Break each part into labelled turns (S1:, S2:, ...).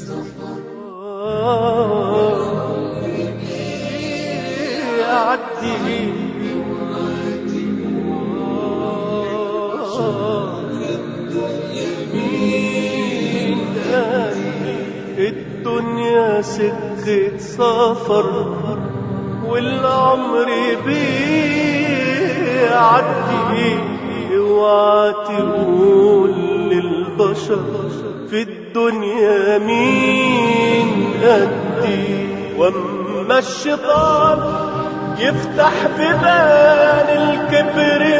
S1: يعدي الدنيا سكة سفر والعمر بيعدي اوعى تقول للبشر في الدنيا مين قدي واما الشيطان يفتح ببان الكبر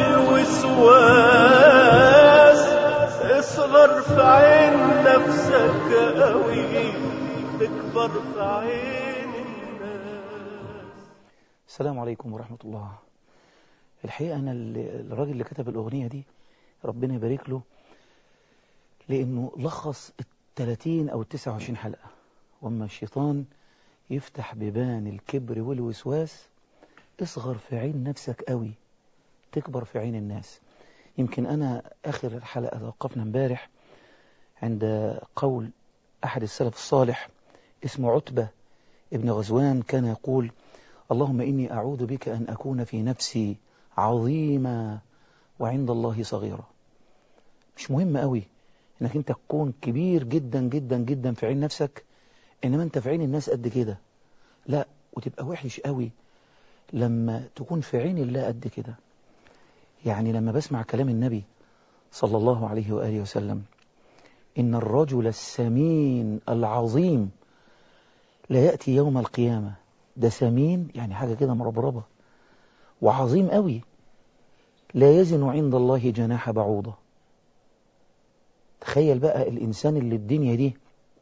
S1: والوسواس اصغر في عين نفسك قوي تكبر في عين الناس
S2: السلام عليكم ورحمة الله الحقيقة أنا الراجل اللي كتب الأغنية دي ربنا يبارك له لأنه لخص التلاتين أو التسعة وعشرين حلقة وأما الشيطان يفتح ببان الكبر والوسواس اصغر في عين نفسك قوي تكبر في عين الناس يمكن أنا آخر الحلقة توقفنا امبارح عند قول أحد السلف الصالح اسمه عتبة ابن غزوان كان يقول اللهم إني أعوذ بك أن أكون في نفسي عظيما وعند الله صغيرا مش مهم قوي انك انت تكون كبير جدا جدا جدا في عين نفسك انما انت في عين الناس قد كده لا وتبقى وحش قوي لما تكون في عين الله قد كده يعني لما بسمع كلام النبي صلى الله عليه وآله وسلم إن الرجل السمين العظيم لا يأتي يوم القيامة ده سمين يعني حاجة كده مربربة وعظيم قوي لا يزن عند الله جناح بعوضة تخيل بقى الإنسان اللي الدنيا دي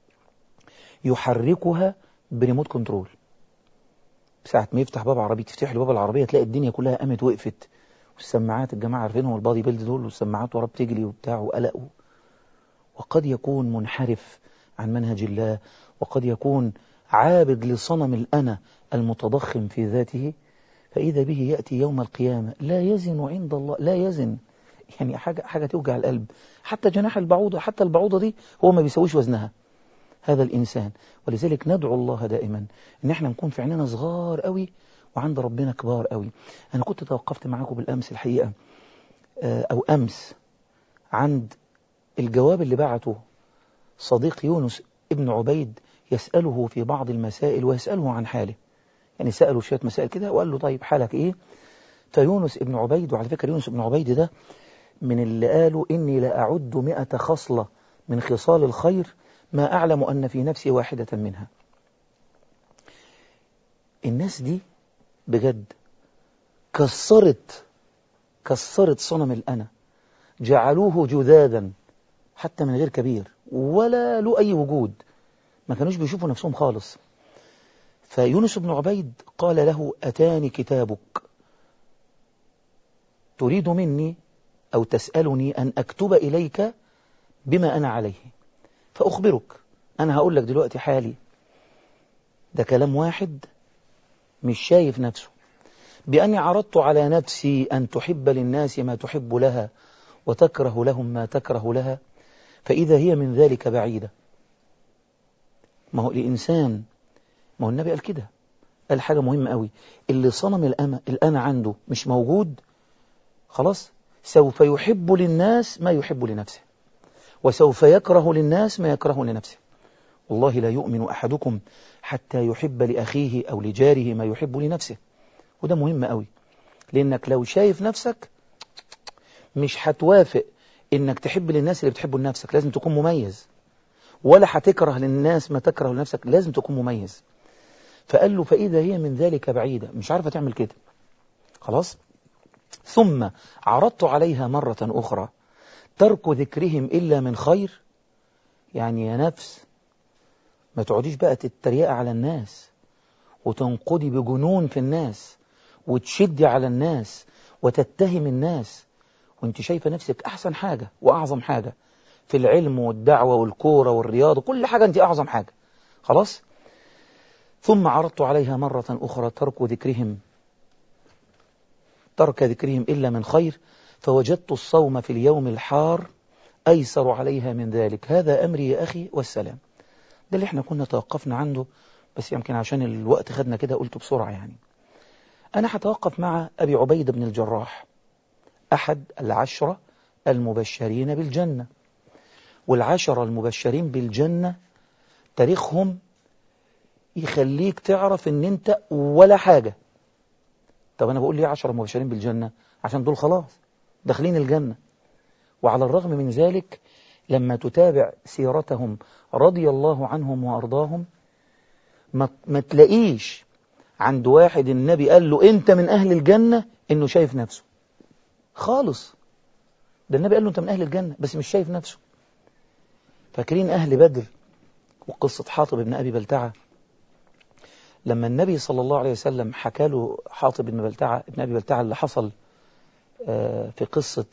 S2: يحركها بريموت كنترول ساعة ما يفتح باب عربية تفتح له باب العربية تلاقي الدنيا كلها قامت وقفت والسماعات الجماعة عارفينهم البادي بيلد دول والسماعات ورا بتجري وبتاع وقلق وقد يكون منحرف عن منهج الله وقد يكون عابد لصنم الأنا المتضخم في ذاته فإذا به يأتي يوم القيامة لا يزن عند الله لا يزن يعني حاجة, حاجة توجع القلب حتى جناح البعوضة حتى البعوضة دي هو ما بيسويش وزنها هذا الإنسان ولذلك ندعو الله دائما إن احنا نكون في عيننا صغار قوي وعند ربنا كبار قوي أنا كنت توقفت معاكم بالأمس الحقيقة أو أمس عند الجواب اللي بعته صديق يونس ابن عبيد يسأله في بعض المسائل ويسأله عن حاله يعني سأله شوية مسائل كده وقال له طيب حالك إيه فيونس ابن عبيد وعلى فكرة يونس ابن عبيد ده من اللي قالوا إني لأعد مئة خصلة من خصال الخير ما أعلم أن في نفسي واحدة منها الناس دي بجد كسرت كسرت صنم الأنا جعلوه جذاذا حتى من غير كبير ولا له أي وجود ما كانوش بيشوفوا نفسهم خالص فيونس بن عبيد قال له أتاني كتابك تريد مني أو تسألني أن أكتب إليك بما أنا عليه فأخبرك أنا هقول لك دلوقتي حالي ده كلام واحد مش شايف نفسه بأني عرضت على نفسي أن تحب للناس ما تحب لها وتكره لهم ما تكره لها فإذا هي من ذلك بعيدة ما هو الإنسان ما هو النبي قال كده قال حاجة مهمة قوي اللي صنم الأنا, الأنا عنده مش موجود خلاص سوف يحب للناس ما يحب لنفسه وسوف يكره للناس ما يكره لنفسه والله لا يؤمن أحدكم حتى يحب لأخيه أو لجاره ما يحب لنفسه وده مهم قوي لأنك لو شايف نفسك مش هتوافق إنك تحب للناس اللي بتحبه لنفسك لازم تكون مميز ولا هتكره للناس ما تكره لنفسك لازم تكون مميز فقال له فإذا هي من ذلك بعيدة مش عارفة تعمل كده خلاص ثم عرضت عليها مرة أخرى ترك ذكرهم إلا من خير يعني يا نفس ما تقعديش بقى تتريق على الناس وتنقضي بجنون في الناس وتشدي على الناس وتتهم الناس وانت شايفة نفسك أحسن حاجة وأعظم حاجة في العلم والدعوة والكورة والرياضة كل حاجة انت أعظم حاجة خلاص ثم عرضت عليها مرة أخرى ترك ذكرهم ترك ذكرهم إلا من خير فوجدت الصوم في اليوم الحار أيسر عليها من ذلك هذا أمري يا أخي والسلام ده اللي احنا كنا توقفنا عنده بس يمكن عشان الوقت خدنا كده قلته بسرعة يعني أنا هتوقف مع أبي عبيد بن الجراح أحد العشرة المبشرين بالجنة والعشرة المبشرين بالجنة تاريخهم يخليك تعرف ان انت ولا حاجة طب انا بقول ليه عشرة مبشرين بالجنة عشان دول خلاص داخلين الجنة وعلى الرغم من ذلك لما تتابع سيرتهم رضي الله عنهم وأرضاهم ما, ما تلاقيش عند واحد النبي قال له انت من أهل الجنة انه شايف نفسه خالص ده النبي قال له انت من أهل الجنة بس مش شايف نفسه فاكرين أهل بدر وقصة حاطب بن أبي بلتعة لما النبي صلى الله عليه وسلم حكى له حاطب بن بلتعة ابن أبي بلتعة اللي حصل في قصة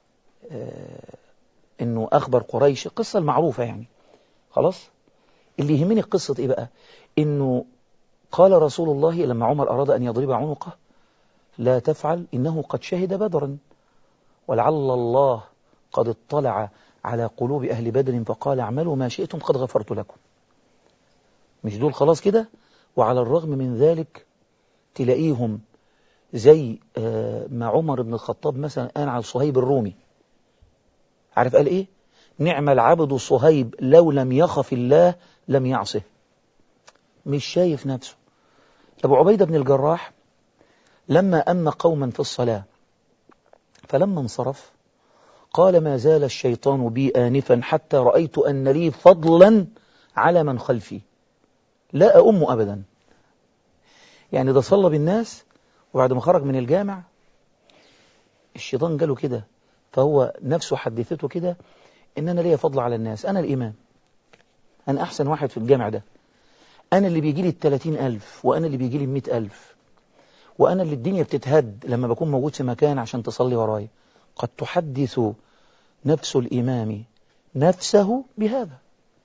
S2: انه اخبر قريش القصة المعروفة يعني خلاص اللي يهمني القصة ايه بقى انه قال رسول الله لما عمر اراد ان يضرب عنقه لا تفعل انه قد شهد بدرا ولعل الله قد اطلع على قلوب اهل بدر فقال اعملوا ما شئتم قد غفرت لكم مش دول خلاص كده وعلى الرغم من ذلك تلاقيهم زي ما عمر بن الخطاب مثلا قال على صهيب الرومي عارف قال ايه نعم العبد صهيب لو لم يخف الله لم يعصه مش شايف نفسه أبو عبيدة بن الجراح لما أم قوما في الصلاة فلما انصرف قال ما زال الشيطان بي آنفا حتى رأيت أن لي فضلا على من خلفي لا أؤم أبدا يعني ده صلى بالناس وبعد ما خرج من الجامع الشيطان جاله كده فهو نفسه حدثته كده ان انا ليا فضل على الناس انا الامام انا احسن واحد في الجامع ده انا اللي بيجي لي التلاتين الف وانا اللي بيجي لي المئة الف وانا اللي الدنيا بتتهد لما بكون موجود في مكان عشان تصلي ورايا قد تحدث نفس الامام نفسه بهذا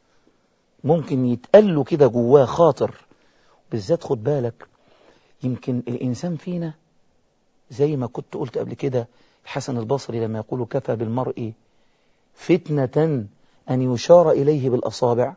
S2: ممكن يتقال له كده جواه خاطر بالذات خد بالك يمكن الانسان فينا زي ما كنت قلت قبل كده الحسن البصري لما يقول كفى بالمرء فتنة أن يشار إليه بالأصابع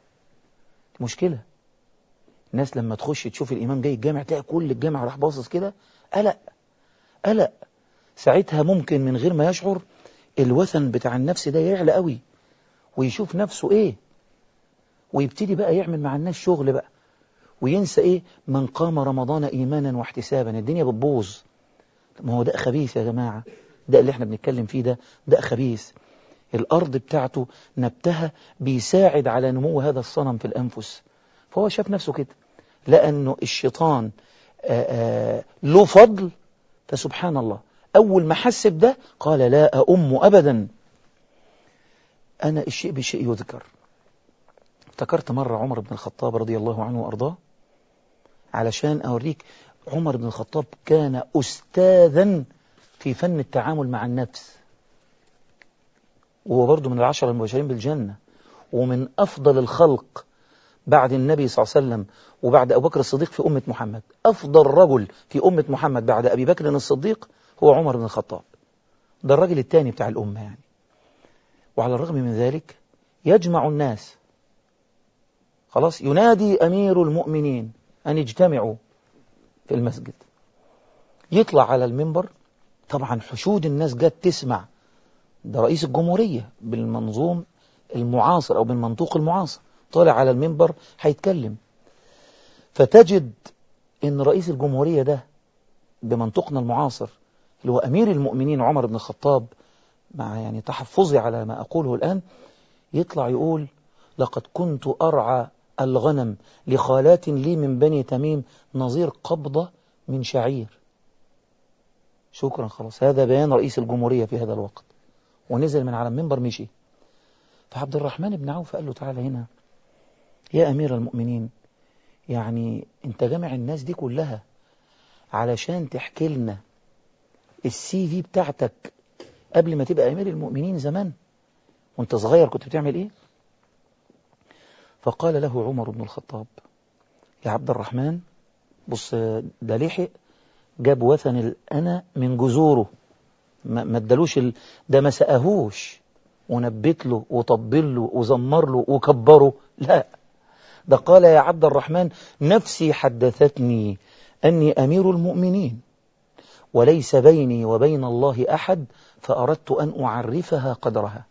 S2: مشكلة الناس لما تخش تشوف الإمام جاي الجامع تلاقي كل الجامع راح باصص كده قلق قلق ساعتها ممكن من غير ما يشعر الوثن بتاع النفس ده يعلى قوي ويشوف نفسه ايه ويبتدي بقى يعمل مع الناس شغل بقى وينسى ايه من قام رمضان ايمانا واحتسابا الدنيا بتبوظ ما هو ده خبيث يا جماعة ده اللي احنا بنتكلم فيه ده ده خبيث الأرض بتاعته نبتها بيساعد على نمو هذا الصنم في الأنفس فهو شاف نفسه كده لأنه الشيطان آآ آآ له فضل فسبحان الله أول ما حس بده قال لا أؤم أبدا أنا الشيء بشيء يذكر افتكرت مرة عمر بن الخطاب رضي الله عنه وأرضاه علشان أوريك عمر بن الخطاب كان أستاذا في فن التعامل مع النفس وهو برضه من العشرة المبشرين بالجنة ومن أفضل الخلق بعد النبي صلى الله عليه وسلم وبعد أبو بكر الصديق في أمة محمد أفضل رجل في أمة محمد بعد أبي بكر الصديق هو عمر بن الخطاب ده الرجل الثاني بتاع الأمة يعني وعلى الرغم من ذلك يجمع الناس خلاص ينادي أمير المؤمنين أن اجتمعوا في المسجد يطلع على المنبر طبعا حشود الناس جت تسمع ده رئيس الجمهورية بالمنظوم المعاصر أو بالمنطوق المعاصر طالع على المنبر هيتكلم فتجد ان رئيس الجمهورية ده بمنطقنا المعاصر اللي هو أمير المؤمنين عمر بن الخطاب مع يعني تحفظي على ما أقوله الآن يطلع يقول لقد كنت أرعى الغنم لخالات لي من بني تميم نظير قبضة من شعير شكرا خلاص هذا بيان رئيس الجمهورية في هذا الوقت ونزل من على المنبر مشي فعبد الرحمن بن عوف قال له تعالى هنا يا أمير المؤمنين يعني انت جامع الناس دي كلها علشان تحكي لنا السي في بتاعتك قبل ما تبقى أمير المؤمنين زمان وانت صغير كنت بتعمل ايه فقال له عمر بن الخطاب يا عبد الرحمن بص ده لحق جاب وثن الأنا من جذوره ما ادالوش ال... ده ما سقاهوش ونبت له وطبل له وزمر له وكبره لا ده قال يا عبد الرحمن نفسي حدثتني أني أمير المؤمنين وليس بيني وبين الله أحد فأردت أن أعرفها قدرها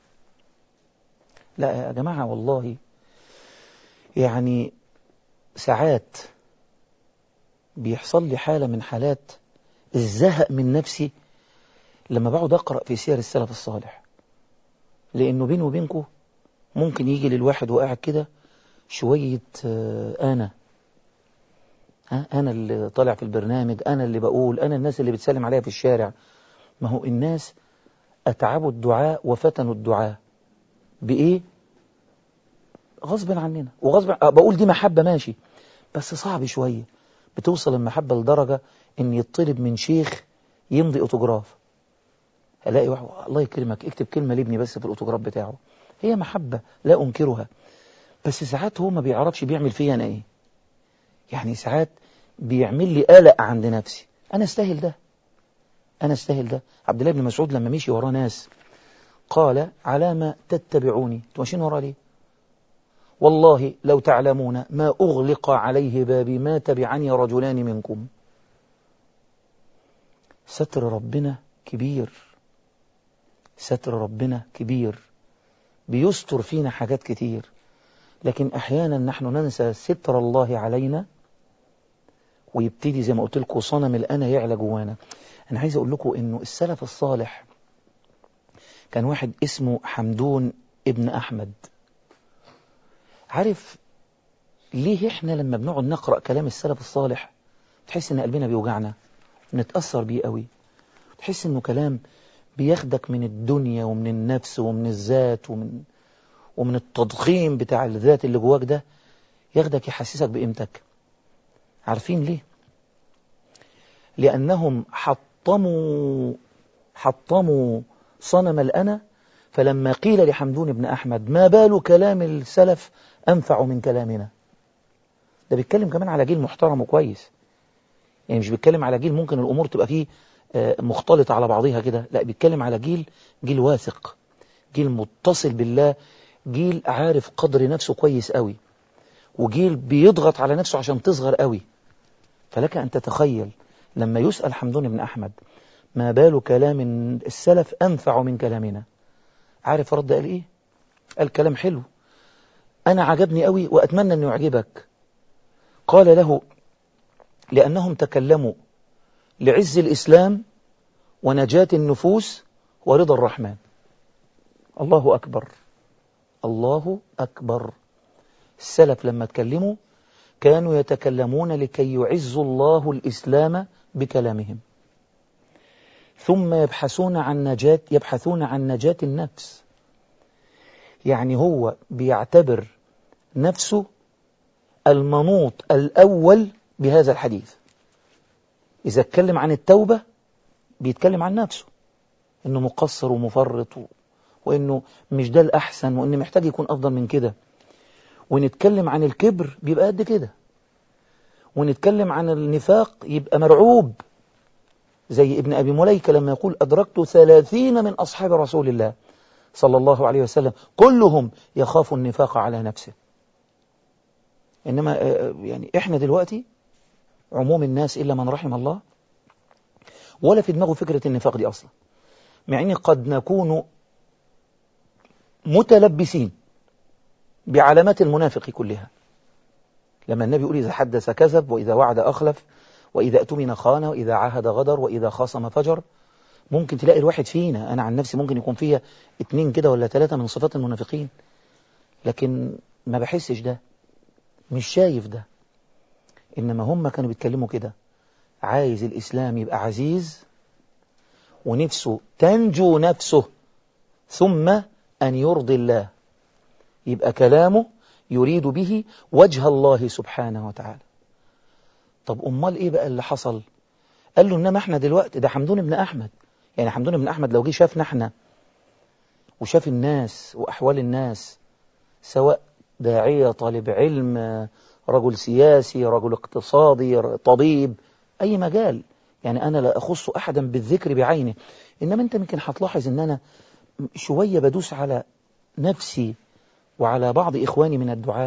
S2: لا يا جماعة والله يعني ساعات بيحصل لي حالة من حالات الزهق من نفسي لما بقعد أقرأ في سير السلف الصالح لأنه بيني وبينكم ممكن يجي للواحد وقاعد كده شوية أنا ها أنا اللي طالع في البرنامج أنا اللي بقول أنا الناس اللي بتسلم عليها في الشارع ما هو الناس أتعبوا الدعاء وفتنوا الدعاء بإيه؟ غصب عننا وغصب عن... بقول دي محبة ماشي بس صعب شوية بتوصل المحبة لدرجة إن يطلب من شيخ يمضي أوتوجراف ألاقي واحد الله يكرمك اكتب كلمة لابني بس في الأوتوجراف بتاعه هي محبة لا أنكرها بس ساعات هو ما بيعرفش بيعمل فيا أنا إيه يعني ساعات بيعمل لي قلق عند نفسي أنا استاهل ده أنا استاهل ده عبد الله بن مسعود لما مشي وراه ناس قال على ما تتبعوني تمشين ورا ليه والله لو تعلمون ما أغلق عليه بابي ما تبعني رجلان منكم ستر ربنا كبير ستر ربنا كبير بيستر فينا حاجات كتير لكن أحيانا نحن ننسى ستر الله علينا ويبتدي زي ما قلت لكم صنم الأنا يعلى جوانا أنا عايز أقول لكم إنه السلف الصالح كان واحد اسمه حمدون ابن أحمد عارف ليه إحنا لما بنقعد نقرأ كلام السلف الصالح تحس إن قلبنا بيوجعنا نتأثر بيه قوي تحس إنه كلام بياخدك من الدنيا ومن النفس ومن الذات ومن ومن التضخيم بتاع الذات اللي جواك ده ياخدك يحسسك بقيمتك عارفين ليه لأنهم حطموا حطموا صنم الأنا فلما قيل لحمدون بن أحمد ما بال كلام السلف أنفع من كلامنا ده بيتكلم كمان على جيل محترم وكويس يعني مش بيتكلم على جيل ممكن الأمور تبقى فيه مختلطة على بعضها كده لا بيتكلم على جيل جيل واثق جيل متصل بالله جيل عارف قدر نفسه كويس قوي وجيل بيضغط على نفسه عشان تصغر قوي فلك أن تتخيل لما يسأل حمدون بن أحمد ما بال كلام السلف أنفع من كلامنا عارف رد قال إيه قال كلام حلو أنا عجبني قوي وأتمنى أن يعجبك قال له لأنهم تكلموا لعز الإسلام ونجاة النفوس ورضا الرحمن الله أكبر الله أكبر السلف لما تكلموا كانوا يتكلمون لكي يعزوا الله الإسلام بكلامهم ثم يبحثون عن نجاة يبحثون عن نجاة النفس يعني هو بيعتبر نفسه المنوط الأول بهذا الحديث إذا اتكلم عن التوبة بيتكلم عن نفسه إنه مقصر ومفرط و... وإنه مش ده الأحسن وإنه محتاج يكون أفضل من كده ونتكلم عن الكبر بيبقى قد كده ونتكلم عن النفاق يبقى مرعوب زي ابن أبي مليكة لما يقول أدركت ثلاثين من أصحاب رسول الله صلى الله عليه وسلم كلهم يخاف النفاق على نفسه إنما يعني إحنا دلوقتي عموم الناس إلا من رحم الله ولا في دماغه فكرة النفاق دي أصلا مع أن قد نكون متلبسين بعلامات المنافق كلها لما النبي يقول إذا حدث كذب وإذا وعد أخلف وإذا أتمن خان وإذا عاهد غدر وإذا خاصم فجر ممكن تلاقي الواحد فينا أنا عن نفسي ممكن يكون فيها اتنين كده ولا ثلاثة من صفات المنافقين لكن ما بحسش ده مش شايف ده إنما هم كانوا بيتكلموا كده عايز الإسلام يبقى عزيز ونفسه تنجو نفسه ثم أن يرضي الله يبقى كلامه يريد به وجه الله سبحانه وتعالى طب أمال إيه بقى اللي حصل قال له إنما إحنا دلوقتي ده حمدون بن أحمد يعني حمدون بن أحمد لو جه شافنا إحنا وشاف الناس وأحوال الناس سواء داعية طالب علم رجل سياسي رجل اقتصادي طبيب أي مجال يعني أنا لا أخص أحدا بالذكر بعينه إنما أنت يمكن هتلاحظ أن أنا شوية بدوس على نفسي وعلى بعض إخواني من الدعاء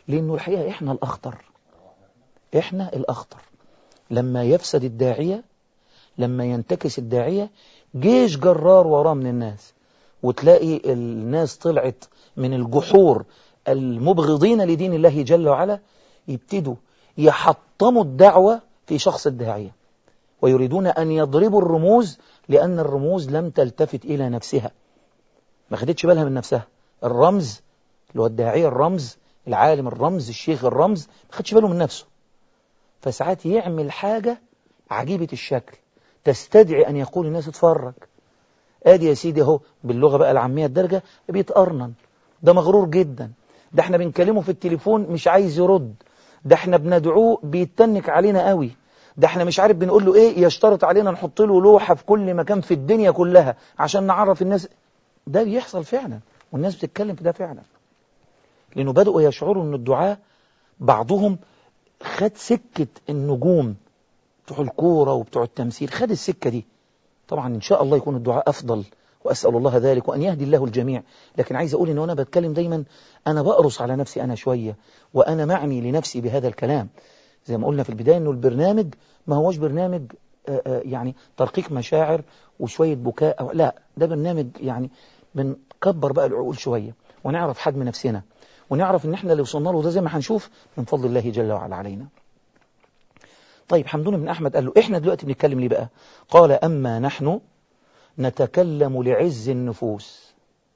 S2: لأنه الحقيقة إحنا الأخطر إحنا الأخطر لما يفسد الداعية لما ينتكس الداعية جيش جرار وراه من الناس وتلاقي الناس طلعت من الجحور المبغضين لدين الله جل وعلا يبتدوا يحطموا الدعوة في شخص الداعية ويريدون أن يضربوا الرموز لأن الرموز لم تلتفت إلى نفسها ما خدتش بالها من نفسها الرمز اللي هو الداعية الرمز العالم الرمز الشيخ الرمز ما خدش باله من نفسه فساعات يعمل حاجة عجيبة الشكل تستدعي أن يقول الناس اتفرج ادي يا سيدي اهو باللغة بقى العامية الدرجة بيتقرنن ده مغرور جدا ده احنا بنكلمه في التليفون مش عايز يرد ده احنا بندعوه بيتنك علينا قوي ده احنا مش عارف بنقول له ايه يشترط علينا نحط له لوحة في كل مكان في الدنيا كلها عشان نعرف الناس ده بيحصل فعلا والناس بتتكلم في ده فعلا لانه بدأوا يشعروا ان الدعاء بعضهم خد سكة النجوم بتوع الكورة وبتوع التمثيل خد السكة دي طبعا إن شاء الله يكون الدعاء أفضل وأسأل الله ذلك وأن يهدي الله الجميع لكن عايز أقول إن أنا بتكلم دايما أنا بقرص على نفسي أنا شوية وأنا معني لنفسي بهذا الكلام زي ما قلنا في البداية أنه البرنامج ما هوش برنامج آآ آآ يعني ترقيق مشاعر وشوية بكاء أو لا ده برنامج يعني بنكبر بقى العقول شوية ونعرف حجم نفسنا ونعرف ان احنا اللي وصلنا له ده زي ما هنشوف من فضل الله جل وعلا علينا طيب حمدون بن أحمد قال له إحنا دلوقتي بنتكلم ليه بقى قال أما نحن نتكلم لعز النفوس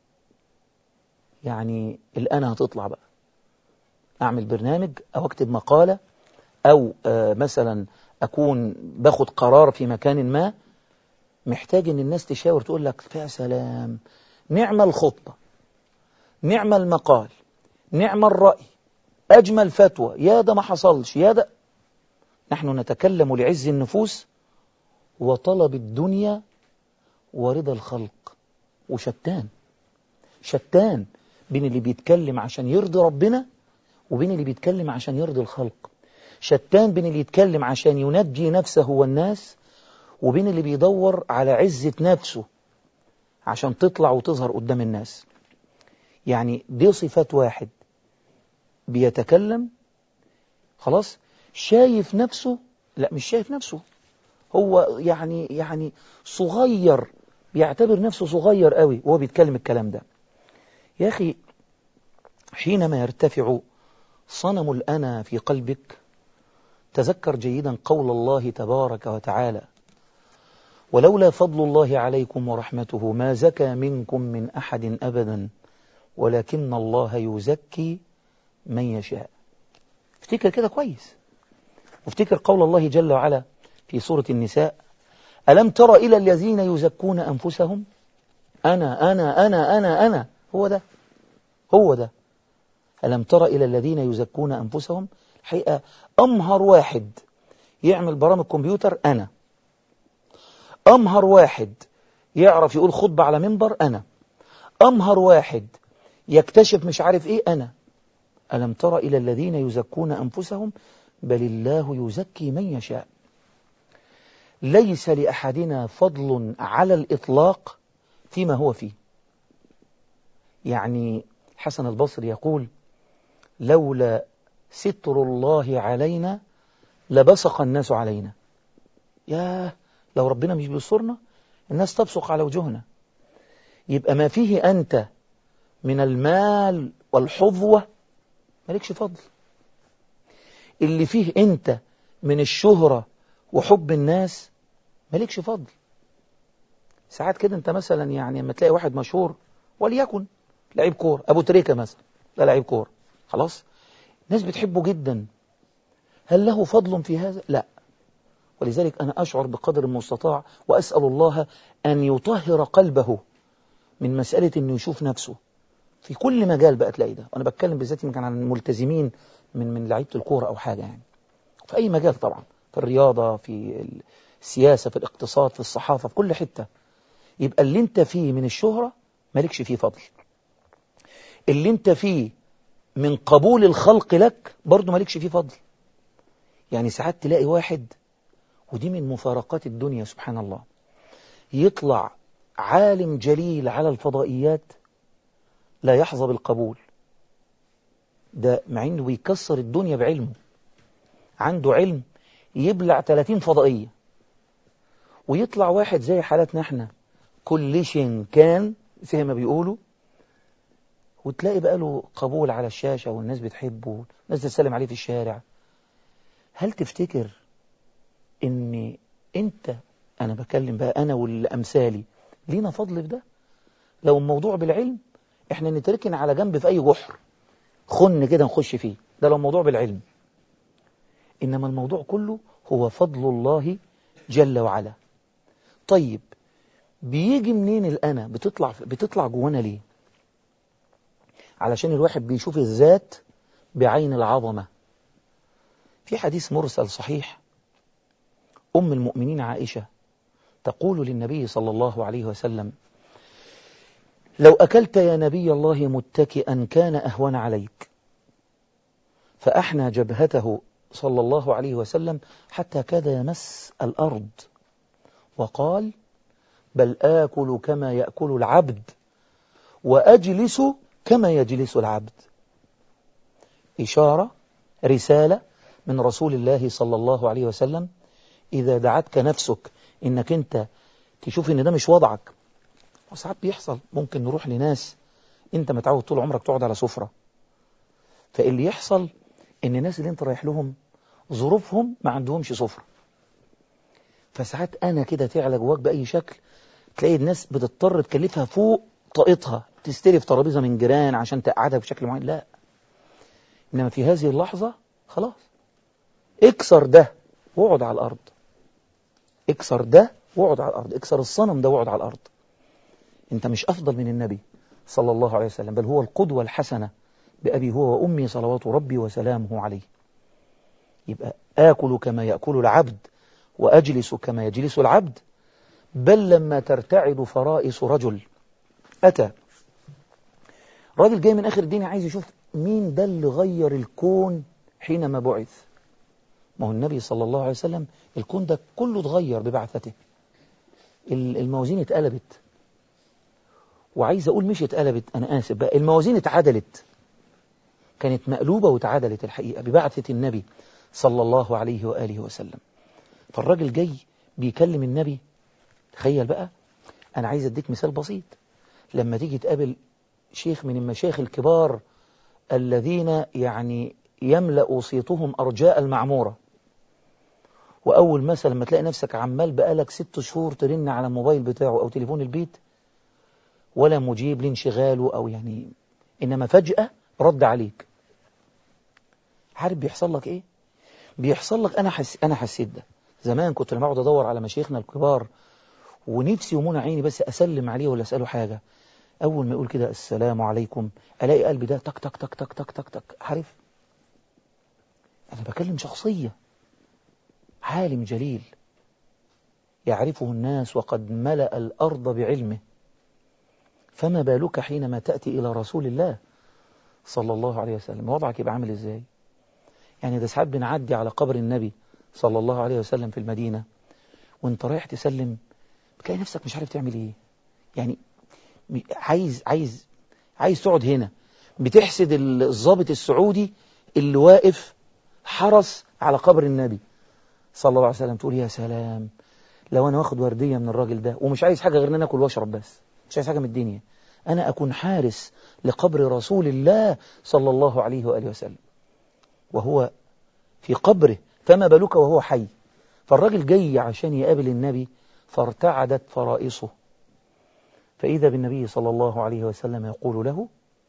S2: يعني الآن هتطلع بقى أعمل برنامج أو أكتب مقالة أو آه مثلا أكون باخد قرار في مكان ما محتاج أن الناس تشاور تقول لك يا سلام نعم الخطة نعم المقال نعم الرأي أجمل فتوى يا ده ما حصلش يا ده نحن نتكلم لعز النفوس وطلب الدنيا ورضا الخلق وشتان شتان بين اللي بيتكلم عشان يرضي ربنا وبين اللي بيتكلم عشان يرضي الخلق شتان بين اللي يتكلم عشان ينجي نفسه والناس وبين اللي بيدور على عزة نفسه عشان تطلع وتظهر قدام الناس يعني دي صفات واحد بيتكلم خلاص شايف نفسه لا مش شايف نفسه هو يعني يعني صغير بيعتبر نفسه صغير قوي وهو بيتكلم الكلام ده يا أخي حينما يرتفع صنم الأنا في قلبك تذكر جيدا قول الله تبارك وتعالى ولولا فضل الله عليكم ورحمته ما زكى منكم من أحد أبدا ولكن الله يزكي من يشاء افتكر كده كويس وافتكر قول الله جل وعلا في سورة النساء ألم تر إلى الذين يزكون أنفسهم أنا أنا أنا أنا أنا هو ده هو ده ألم تر إلى الذين يزكون أنفسهم الحقيقة أمهر واحد يعمل برامج كمبيوتر أنا أمهر واحد يعرف يقول خطبة على منبر أنا أمهر واحد يكتشف مش عارف إيه أنا ألم تر إلى الذين يزكون أنفسهم بل الله يزكي من يشاء ليس لأحدنا فضل على الإطلاق فيما هو فيه يعني حسن البصري يقول لولا ستر الله علينا لبصق الناس علينا يا لو ربنا مش بيصرنا الناس تبصق على وجوهنا يبقى ما فيه أنت من المال والحظوة مالكش فضل اللي فيه أنت من الشهرة وحب الناس مالكش فضل ساعات كده أنت مثلا يعني لما تلاقي واحد مشهور وليكن لعيب كور أبو تريكة مثلا ده لعيب كور خلاص الناس بتحبه جدا هل له فضل في هذا؟ لا ولذلك أنا أشعر بقدر المستطاع وأسأل الله أن يطهر قلبه من مسألة أنه يشوف نفسه في كل مجال بقى تلاقي ده أنا بتكلم بالذات يمكن عن الملتزمين من من لعيبة الكورة أو حاجة يعني في أي مجال طبعا في الرياضة في السياسة في الاقتصاد في الصحافة في كل حتة يبقى اللي انت فيه من الشهرة مالكش فيه فضل اللي انت فيه من قبول الخلق لك برضه مالكش فيه فضل يعني ساعات تلاقي واحد ودي من مفارقات الدنيا سبحان الله يطلع عالم جليل على الفضائيات لا يحظى بالقبول ده مع انه بيكسر الدنيا بعلمه عنده علم يبلع 30 فضائية ويطلع واحد زي حالتنا احنا كل شيء كان زي ما بيقولوا وتلاقي بقى له قبول على الشاشة والناس بتحبه الناس تسلم عليه في الشارع هل تفتكر ان انت انا بكلم بقى انا والامثالي لينا فضل في ده لو الموضوع بالعلم احنا نتركن على جنب في اي جحر خن كده نخش فيه ده لو الموضوع بالعلم انما الموضوع كله هو فضل الله جل وعلا طيب بيجي منين الأنا بتطلع بتطلع جوانا ليه علشان الواحد بيشوف الذات بعين العظمة في حديث مرسل صحيح أم المؤمنين عائشة تقول للنبي صلى الله عليه وسلم لو أكلت يا نبي الله متكئا كان أهون عليك فأحنى جبهته صلى الله عليه وسلم حتى كاد يمس الأرض وقال بل آكل كما يأكل العبد وأجلس كما يجلس العبد إشارة رسالة من رسول الله صلى الله عليه وسلم إذا دعتك نفسك إنك أنت تشوف إن ده مش وضعك وساعات بيحصل ممكن نروح لناس أنت متعود طول عمرك تقعد على سفرة فاللي يحصل إن الناس اللي أنت رايح لهم ظروفهم ما عندهمش سفرة فساعات أنا كده تعلى جواك بأي شكل تلاقي الناس بتضطر تكلفها فوق طاقتها تستلف ترابيزة من جيران عشان تقعدها بشكل معين لا إنما في هذه اللحظة خلاص اكسر ده واقعد على الأرض اكسر ده واقعد على الأرض اكسر الصنم ده واقعد على الأرض انت مش أفضل من النبي صلى الله عليه وسلم بل هو القدوة الحسنة بأبي هو وأمي صلوات ربي وسلامه عليه يبقى آكل كما يأكل العبد وأجلس كما يجلس العبد بل لما ترتعد فرائس رجل أتى راجل جاي من آخر الدنيا عايز يشوف مين ده اللي غير الكون حينما بعث ما هو النبي صلى الله عليه وسلم الكون ده كله اتغير ببعثته الموازين اتقلبت وعايز أقول مش اتقلبت أنا آسف بقى الموازين اتعدلت كانت مقلوبة واتعدلت الحقيقة ببعثة النبي صلى الله عليه وآله وسلم فالراجل جاي بيكلم النبي تخيل بقى أنا عايز أديك مثال بسيط لما تيجي تقابل شيخ من المشايخ الكبار الذين يعني يملأ صيتهم أرجاء المعمورة وأول مثلا لما تلاقي نفسك عمال بقالك ست شهور ترن على الموبايل بتاعه أو تليفون البيت ولا مجيب لانشغاله أو يعني إنما فجأة رد عليك عارف بيحصل لك إيه؟ بيحصل لك أنا حس... أنا حسيت ده زمان كنت لما أقعد أدور على مشايخنا الكبار ونفسي ومنى عيني بس أسلم عليه ولا أسأله حاجة أول ما يقول كده السلام عليكم ألاقي قلبي ده تك تك تك تك تك تك تك عارف أنا بكلم شخصية عالم جليل يعرفه الناس وقد ملأ الأرض بعلمه فما بالك حينما تأتي إلى رسول الله صلى الله عليه وسلم وضعك يبقى عامل إزاي يعني ده ساعات بنعدي على قبر النبي صلى الله عليه وسلم في المدينة وانت رايح تسلم بتلاقي نفسك مش عارف تعمل ايه يعني عايز عايز عايز تقعد هنا بتحسد الضابط السعودي اللي واقف حرس على قبر النبي صلى الله عليه وسلم تقول يا سلام لو انا واخد وردية من الراجل ده ومش عايز حاجة غير ان انا اكل واشرب بس مش عايز حاجة من الدنيا انا اكون حارس لقبر رسول الله صلى الله عليه وآله وسلم وهو في قبره فما بالك وهو حي فالراجل جاي عشان يقابل النبي فارتعدت فرائصه فإذا بالنبي صلى الله عليه وسلم يقول له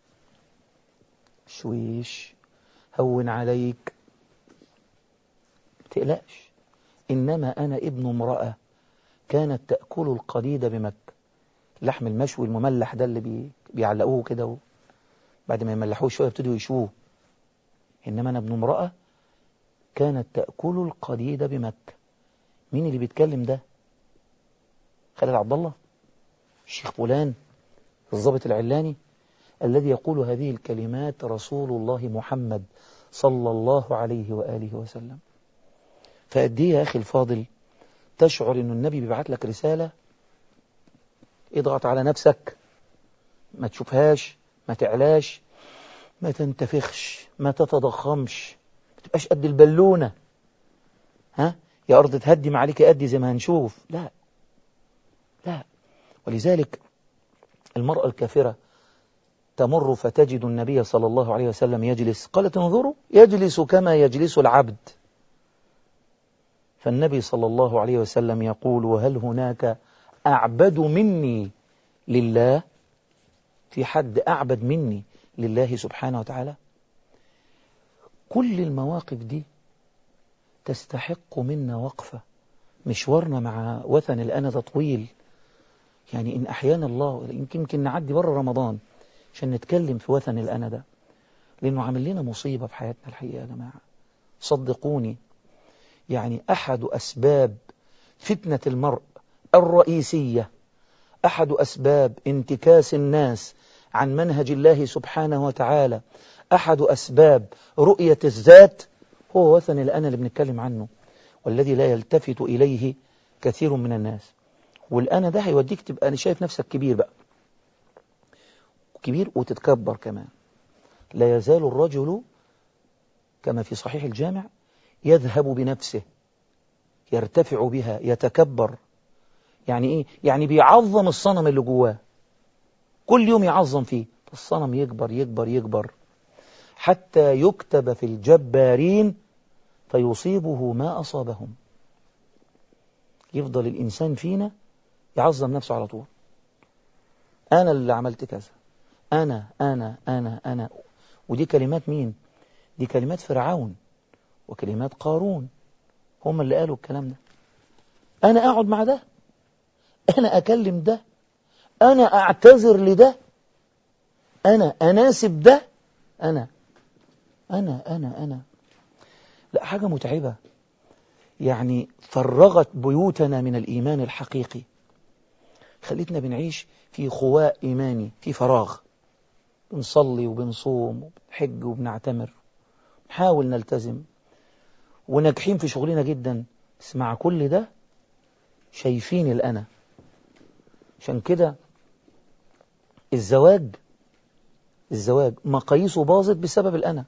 S2: شويش هون عليك تقلقش إنما أنا ابن امرأة كانت تأكل القديد بمكة لحم المشوي المملح ده اللي بي... بيعلقوه كده بعد ما يملحوه شوية يبتدوا يشوه إنما أنا ابن امرأة كانت تأكل القديد بمكة مين اللي بيتكلم ده خالد عبد الله الشيخ فلان الضابط العلاني الذي يقول هذه الكلمات رسول الله محمد صلى الله عليه وآله وسلم فأدي يا أخي الفاضل تشعر أن النبي بيبعت لك رسالة اضغط على نفسك ما تشوفهاش ما تعلاش ما تنتفخش ما تتضخمش ما تبقاش قد البالونة ها يا أرض تهدم عليك قدي زي ما هنشوف لا لا ولذلك المرأة الكافرة تمر فتجد النبي صلى الله عليه وسلم يجلس قالت انظروا يجلس كما يجلس العبد فالنبي صلى الله عليه وسلم يقول وهل هناك أعبد مني لله في حد أعبد مني لله سبحانه وتعالى كل المواقف دي تستحق منا وقفة مشوارنا مع وثن الأنا ده طويل يعني إن أحيانا الله يمكن يمكن نعدي بره رمضان عشان نتكلم في وثن الأنا ده لأنه عامل لنا مصيبة في حياتنا الحقيقة يا جماعة صدقوني يعني أحد أسباب فتنة المرء الرئيسية أحد أسباب انتكاس الناس عن منهج الله سبحانه وتعالى أحد أسباب رؤية الذات هو وثن الأنا اللي بنتكلم عنه والذي لا يلتفت إليه كثير من الناس والأنا ده هيوديك تبقى أنا شايف نفسك كبير بقى كبير وتتكبر كمان لا يزال الرجل كما في صحيح الجامع يذهب بنفسه يرتفع بها يتكبر يعني إيه؟ يعني بيعظم الصنم اللي جواه كل يوم يعظم فيه الصنم يكبر يكبر يكبر حتى يكتب في الجبارين فيصيبه ما أصابهم يفضل الإنسان فينا يعظم نفسه على طول أنا اللي عملت كذا أنا أنا أنا أنا ودي كلمات مين دي كلمات فرعون وكلمات قارون هم اللي قالوا الكلام ده أنا أقعد مع ده أنا أكلم ده أنا أعتذر لده أنا أناسب ده أنا أنا أنا أنا لا حاجة متعبة يعني فرغت بيوتنا من الإيمان الحقيقي خلتنا بنعيش في خواء إيماني في فراغ بنصلي وبنصوم وبنحج وبنعتمر نحاول نلتزم وناجحين في شغلنا جدا بس مع كل ده شايفين الأنا عشان كده الزواج الزواج مقاييسه باظت بسبب الأنا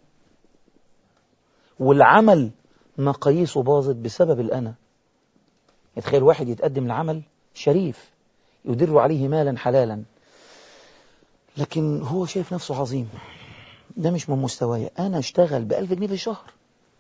S2: والعمل مقاييسه باظت بسبب الأنا يتخيل واحد يتقدم لعمل شريف يدر عليه مالا حلالا لكن هو شايف نفسه عظيم ده مش من مستواي أنا اشتغل بألف جنيه في الشهر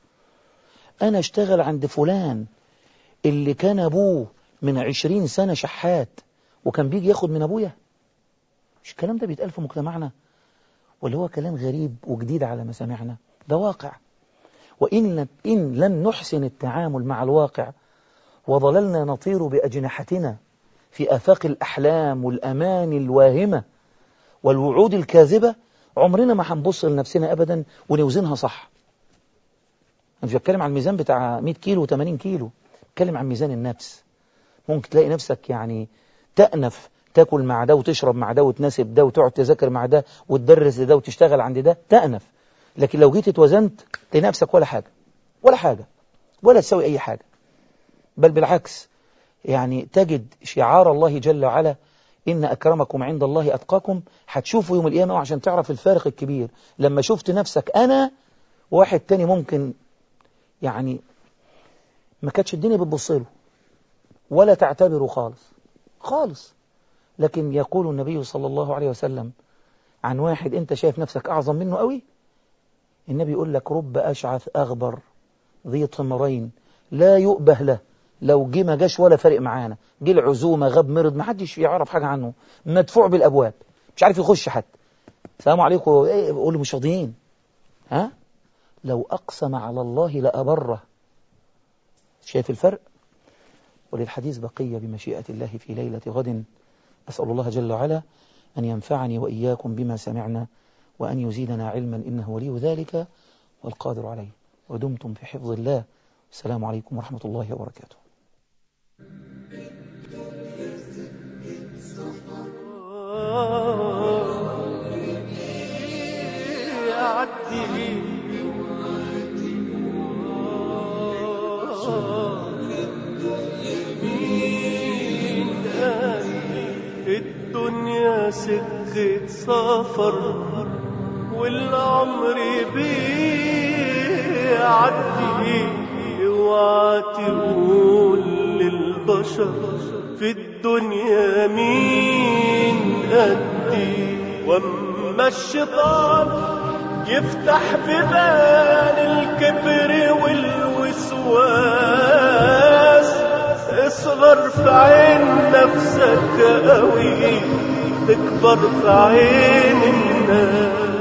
S2: أنا اشتغل عند فلان اللي كان أبوه من عشرين سنة شحات وكان بيجي ياخد من أبويا مش الكلام ده بيتقال في مجتمعنا ولا هو كلام غريب وجديد على مسامعنا ده واقع وإن إن لم نحسن التعامل مع الواقع وظللنا نطير بأجنحتنا في آفاق الأحلام والأمان الواهمة والوعود الكاذبة عمرنا ما هنبص لنفسنا أبدا ونوزنها صح أنا مش بتكلم عن الميزان بتاع 100 كيلو و80 كيلو بتكلم عن ميزان النفس ممكن تلاقي نفسك يعني تأنف تاكل مع ده وتشرب مع ده وتناسب ده وتقعد تذاكر مع ده وتدرس لده وتشتغل عند ده تأنف لكن لو جيت اتوزنت تلاقي نفسك ولا حاجة ولا حاجة ولا تسوي أي حاجة بل بالعكس يعني تجد شعار الله جل وعلا إن أكرمكم عند الله أتقاكم هتشوفوا يوم القيامة عشان تعرف الفارق الكبير لما شفت نفسك أنا واحد تاني ممكن يعني ما كانتش الدنيا بتبص له ولا تعتبره خالص خالص لكن يقول النبي صلى الله عليه وسلم عن واحد انت شايف نفسك أعظم منه قوي النبي يقول لك رب أشعث أغبر ذي طمرين لا يؤبه له لو جه ما جاش ولا فارق معانا جه العزومة غاب مرض ما حدش يعرف حاجة عنه مدفوع بالأبواب مش عارف يخش حتى السلام عليكم ايه قول له مش راضيين ها لو أقسم على الله لأبره شايف الفرق وللحديث بقية بمشيئة الله في ليلة غد أسأل الله جل وعلا أن ينفعني وإياكم بما سمعنا وأن يزيدنا علما إنه ولي ذلك والقادر عليه ودمتم في حفظ الله السلام عليكم ورحمة الله وبركاته
S1: يعدي مين قال الدنيا سكة سفر والعمر بيعدي اوعى تقول للبشر في الدنيا مين قدي واما الشيطان يفتح ببان الكبر والوسواس اصغر في عين نفسك قوي تكبر في عين الناس